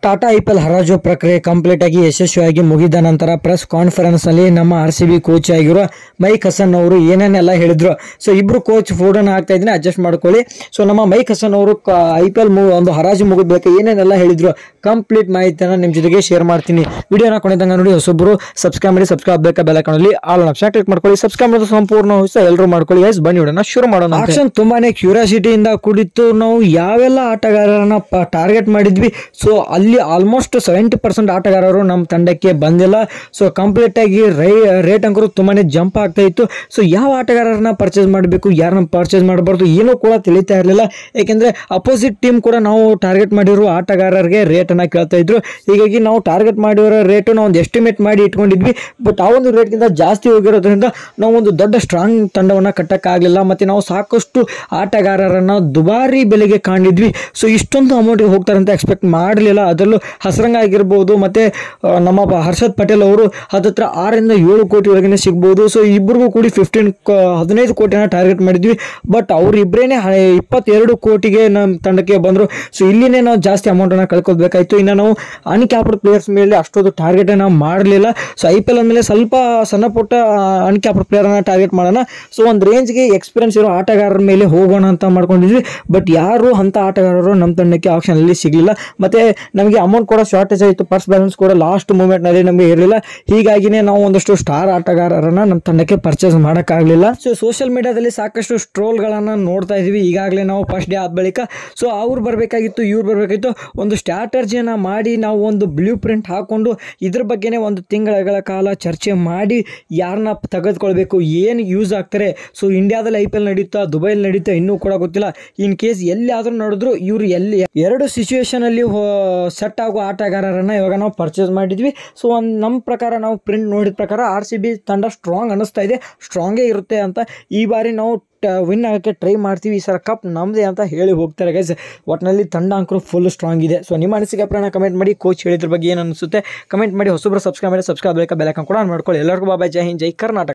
Tata IPL ಹರಾಜು ಪ್ರಕ್ರಿಯೆ complete ಆಗಿ ಯಶಸ್ವಿಯಾಗಿ ಮುಗಿದ ನಂತರ ಪ್ರೆಸ್ ಕಾನ್ಫರೆನ್ಸ್ ನಲ್ಲಿ ನಮ್ಮ ಆರ್ ಸಿ ಬಿ ಕೋಚ್ ಆಗಿರೋ ಮೈಕ್ ಹಸನ್ ಅವರು ಏನೇನೆಲ್ಲ ಹೇಳಿದ್ರು ಸೊ ಇಬ್ರು ಕೋಚ್ ಫೋಟೋನ ಹಾಕ್ತಾ ಇದ್ದೀನಿ ಅಡ್ಜಸ್ಟ್ ಮಾಡ್ಕೊಳ್ಳಿ ಸೊ ನಮ್ಮ ಮೈಕ್ ಹಸನ್ ಅವರು ಐ ಪಿ ಎಲ್ ಒಂದು ಹರಾಜು ಮುಗಿದ್ಬೇಕು ಏನೇನೆಲ್ಲ ಹೇಳಿದ್ರು ಕಂಪ್ಲೀಟ್ ಮಾಹಿತಿಯನ್ನು ನಿಮ್ಮ ಜೊತೆಗೆ ಶೇರ್ ಮಾಡ್ತೀನಿ ವಿಡಿಯೋನ ಕೊನೆತಂಗ ನೋಡಿ ಹೊಸೊಬ್ಬರು ಸಬ್ಸ್ಕ್ರೈಬ್ ಮಾಡಿ ಸಬ್ಸ್ಕ್ರೈಬ್ ಬೇಕಾ ಬೆಲಕನಲ್ಲಿ ಆಲ್ ಆಪ್ಷನ್ ಕ್ಲಿಕ್ ಮಾಡ್ಕೊಳ್ಳಿ ಸಬ್ಸ್ಕ್ರೈಬ್ ಮಾಡೋದು ಸಂಪೂರ್ಣ ಹೊಸ ಎಲ್ಲರೂ ಮಾಡ್ಕೊಳ್ಳಿ ಗೈಸ್ ಬನ್ನಿ ವಿಡಿಯೋನ ಶುರು ಮಾಡೋಣ ಆಕ್ಷನ್ ತುಂಬಾನೇ ಕ್ಯೂರಿಯಾಸಿಟಿಯಿಂದ ಕೂಡಿತ್ತು ನಾವು ಯಾವೆಲ್ಲ ಆಟಗಾರರನ್ನ ಟಾರ್ಗೆಟ್ ಮಾಡಿದ್ವಿ ಸೊ ಅಲ್ಲಿ ಆಲ್ಮೋಸ್ಟ್ ಸೆವೆಂಟಿ ಪರ್ಸೆಂಟ್ ಆಟಗಾರರು ನಮ್ಮ ತಂಡಕ್ಕೆ ಬಂದಿಲ್ಲ ಸೊ ಕಂಪ್ಲೀಟ್ ಆಗಿ ರೈ ರೇಟ್ ಅಂಕರು ತುಂಬಾನೇ ಜಂಪ್ ಆಗ್ತಾ ಇತ್ತು ಸೊ ಯಾವ ಆಟಗಾರರನ್ನ ಪರ್ಚೇಸ್ ಮಾಡಬೇಕು ಯಾರನ್ನ ಪರ್ಚೇಸ್ ಮಾಡಬಾರ್ದು ಏನೂ ಕೂಡ ತಿಳಿತಾ ಇರಲಿಲ್ಲ ಯಾಕೆಂದ್ರೆ ಅಪೋಸಿಟ್ ಟೀಮ್ ಕೂಡ ನಾವು ಟಾರ್ಗೆಟ್ ಮಾಡಿರೋ ಆಟಗಾರರಿಗೆ ರೇಟ್ ಅನ್ನ ಕೇಳ್ತಾ ಇದ್ರು ಹೀಗಾಗಿ ನಾವು ಟಾರ್ಗೆಟ್ ಮಾಡಿರೋ ರೇಟು ನಾವು ಒಂದು ಎಸ್ಟಿಮೇಟ್ ಮಾಡಿ ಇಟ್ಕೊಂಡಿದ್ವಿ ಬಟ್ ಆ ಒಂದು ರೇಟ್ಗಿಂತ ಜಾಸ್ತಿ ಹೋಗಿರೋದ್ರಿಂದ ನಾವು ಒಂದು ದೊಡ್ಡ ಸ್ಟ್ರಾಂಗ್ ತಂಡವನ್ನು ಕಟ್ಟಕ್ಕಾಗಲಿಲ್ಲ ಮತ್ತೆ ನಾವು ಸಾಕಷ್ಟು ಆಟಗಾರರನ್ನ ದುಬಾರಿ ಬೆಲೆಗೆ ಕಾಣಿದ್ವಿ ಸೊ ಇಷ್ಟೊಂದು ಅಮೌಂಟಿಗೆ ಹೋಗ್ತಾರೆ ಅಂತ ಎಕ್ಸ್ಪೆಕ್ಟ್ ಮಾಡಲಿಲ್ಲ ಅದರಲ್ಲೂ ಹಸರಂಗ ಆಗಿರ್ಬೋದು ಮತ್ತೆ ಆ, ನಮ್ಮ ಪ- ಹರ್ಷದ್ ಪಟೇಲ್ ಅವರು ಹತ್ತತ್ರ ಆರರಿಂದ ಏಳು ಕೋಟಿ ಒಳಗನೆ ಸಿಗ್ಬೋದು ಸೊ ಇಬ್ಬರಿಗೂ ಕೂಡಿ ಫಿಫ್ಟೀನ್ ಹದಿನೈದು ಕೋಟಿನ ಟಾರ್ಗೆಟ್ ಮಾಡಿದ್ವಿ ಬಟ್ ಅವರಿಬ್ಬರೇನೆ ಇಪ್ಪತ್ತೆರಡು ಕೋಟಿಗೆ ನಮ್ಮ ತಂಡಕ್ಕೆ ಬಂದರು ಸೊ ಇಲ್ಲಿನೇ ನಾವು ಜಾಸ್ತಿ ಅಮೌಂಟನ್ನು ಕಳ್ಕೊಳ್ಬೇಕಾಯ್ತು ಇನ್ನು ನಾವು ಅನ್ಕ್ಯಾಪ್ಡ್ ಪ್ಲೇಯರ್ಸ್ ಮೇಲೆ ಅಷ್ಟೊಂದು ಟಾರ್ಗೆಟ್ ನಾವು ಮಾಡಲಿಲ್ಲ ಸೊ ಐ ಪಿ ಎಲ್ ಅಂದಮೇಲೆ ಸ್ವಲ್ಪ ಸಣ್ಣ ಪುಟ್ಟ ಅನ್ಕ್ಯಾಪ್ಡ್ ಪ್ಲೇಯರ್ನ ಟಾರ್ಗೆಟ್ ಮಾಡೋಣ ಸೊ ಒಂದು ರೇಂಜ್ಗೆ ಎಕ್ಸ್ಪೀರಿಯನ್ಸ್ ಇರೋ ಆಟಗಾರರ ಮೇಲೆ ಹೋಗೋಣ ಅಂತ ಮಾಡ್ಕೊಂಡಿದ್ವಿ ಬಟ್ ಯಾರು ಅಂಥ ಆಟಗಾರರು ನಮ್ಮ ತಂಡಕ್ಕೆ ಆಪ್ಷನಲ್ಲಿ ಸಿಗಲಿಲ್ಲ ಮತ್ತು ನಮಗೆ ಅಮೌಂಟ್ ಕೂಡ ಶಾರ್ಟೇಜ್ ಆಯಿತು ಪರ್ಸ್ ಬ್ಯಾಲೆನ್ಸ್ ಕೂಡ ಲಾಸ್ಟ್ ಮೂಮೆಂಟ್ನಲ್ಲಿ ನಮಗೆ ಇರಲಿಲ್ಲ ಹೀಗಾಗಿನೇ ನಾವು ಒಂದಷ್ಟು ಸ್ಟಾರ್ ಆಟಗಾರರನ್ನ ನಮ್ಮ ತಂಡಕ್ಕೆ ಪರ್ಚೇಸ್ ಮಾಡೋಕ್ಕಾಗಲಿಲ್ಲ ಸೊ ಸೋಷಿಯಲ್ ಮೀಡಿಯಾದಲ್ಲಿ ಸಾಕಷ್ಟು ಸ್ಟ್ರೋಲ್ಗಳನ್ನು ನೋಡ್ತಾ ಇದ್ವಿ ಈಗಾಗಲೇ ನಾವು ಫಸ್ಟ್ ಡೇ ಆದ ಬಳಿಕ ಸೊ ಅವ್ರು ಬರಬೇಕಾಗಿತ್ತು ಇವ್ರು ಬರಬೇಕಾಗಿತ್ತು ಒಂದು ಸ್ಟ್ರಾಟರ್ಜಿಯನ್ನು ಮಾಡಿ ನಾವು ಒಂದು ಬ್ಲೂ ಪ್ರಿಂಟ್ ಹಾಕ್ಕೊಂಡು ಇದ್ರ ಬಗ್ಗೆನೇ ಒಂದು ತಿಂಗಳ ಕಾಲ ಚರ್ಚೆ ಮಾಡಿ ಯಾರನ್ನ ತೆಗೆದುಕೊಳ್ಬೇಕು ಏನು ಯೂಸ್ ಆಗ್ತಾರೆ ಸೊ ಇಂಡಿಯಾದಲ್ಲಿ ಐ ಪಿ ಎಲ್ ನಡೀತಾ ದುಬೈಲಿ ನಡೀತಾ ಇನ್ನೂ ಕೂಡ ಗೊತ್ತಿಲ್ಲ ಇನ್ ಕೇಸ್ ಎಲ್ಲಿ ಆದರೂ ನಡೆದ್ರು ಇವ್ರು ಎಲ್ಲಿ ಎರಡು ಸಿಚುವೇಶನ್ ಅಲ್ಲಿ ಸೆಟ್ ಆಗೋ ಆಟಗಾರರನ್ನ ಇವಾಗ ನಾವು ಪರ್ಚೇಸ್ ಮಾಡಿದ್ವಿ ಸೊ ಒಂದು ನಮ್ಮ ಪ್ರಕಾರ ನಾವು ಪ್ರಿಂಟ್ ನೋಡಿದ ಪ್ರಕಾರ ಆರ್ ಸಿ ಬಿ ತಂಡ ಸ್ಟ್ರಾಂಗ್ ಅನ್ನಿಸ್ತಾ ಇದೆ ಸ್ಟ್ರಾಂಗೇ ಇರುತ್ತೆ ಅಂತ ಈ ಬಾರಿ ನಾವು ವಿನ್ ಆಗೋಕ್ಕೆ ಟ್ರೈ ಮಾಡ್ತೀವಿ ಈ ಸಲ ಕಪ್ ನಮ್ಮದೇ ಅಂತ ಹೇಳಿ ಹೋಗ್ತಾರೆ ಗೈಸ್ ಒಟ್ಟಿನಲ್ಲಿ ತಂಡ ಅಂಕರು ಫುಲ್ ಸ್ಟ್ರಾಂಗ್ ಇದೆ ಸೊ ನಿಮ್ಮ ಅನಿಸಿಕೆ ಅಭಿಪ್ರಾಯನ ಕಮೆಂಟ್ ಮಾಡಿ ಕೋಚ್ ಹೇಳಿದ್ರ ಬಗ್ಗೆ ಏನು ಅನಿಸುತ್ತೆ ಕಮೆಂಟ್ ಮಾಡಿ ಹೊಸಬ್ರು ಸಬ್ಸ್ಕ್ರೈಬ್ ಮಾಡಿ ಸಬ್ಸ್ಕ್ರೈಬ್ ಬೇಕಾ ಬೆಲಕನ್ ಕೂಡ ಮಾಡ್ಕೊಳ್ಳಿ ಎಲ್ಲರಿಗೂ ಬಾಬಾ ಜೈ ಹಿಂದ್ ಜೈ ಕರ್ನಾಟಕ